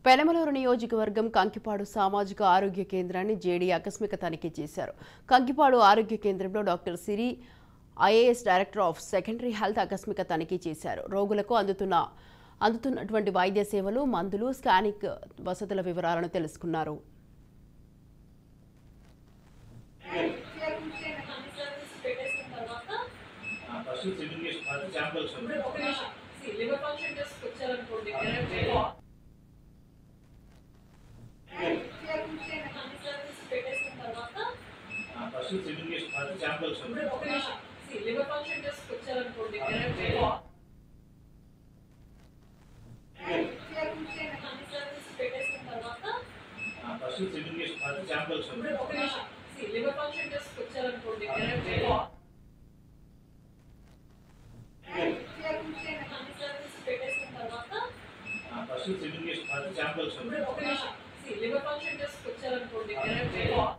పెనమలూరు నియోజకవర్గం కంకిపాడు సామాజిక ఆరోగ్య కేంద్రాన్ని జేడీ ఆకస్మిక తనిఖీ చేశారు కంకిపాడు ఆరోగ్య కేంద్రంలో doctor Siri IAS director of secondary health ఆకస్మిక తనిఖీ చేశారు రోగులకు అందుతున్న అందుతున్నటువంటి వైద్య సేవలు మందులు స్కానింగ్ వసతుల వివరాలను తెలుసుకున్నారు పెట్టేసిన తర్వాత ఫస్ట్ సెగ్రిగేషన్ ఫస్ట్ శాంపుల్స్ ఇప్పుడు ఒక నిమిషం లివర్ ఫంక్షన్ టెస్ట్ వచ్చారనుకోండి పెట్టేసిన తర్వాత ఫస్ట్ సెగ్రిగేషన్ ఫస్ట్ శాంపుల్స్ ఇప్పుడు ఒక నిమిషం లివర్ ఫంక్షన్ టెస్ట్ వచ్చారనుకోండి పెట్టేసిన తర్వాత ఫస్ట్ సెగ్రిగేషన్ ఫస్ట్ శాంపుల్స్ ఇప్పుడు ఒక నిమిషం లివర్ ఫంక్షన్ టెస్ట్ వచ్చారనుకోండి పెట్టేసిన తర్వాత ఫస్ట్ సెగ్రిగేషన్ ఫస్ట్ శాంపుల్స్ ఇప్పుడు ఒక నిమిషం లివర్ ఫంక్షన్ టెస్ట్ వచ్చారనుకోండి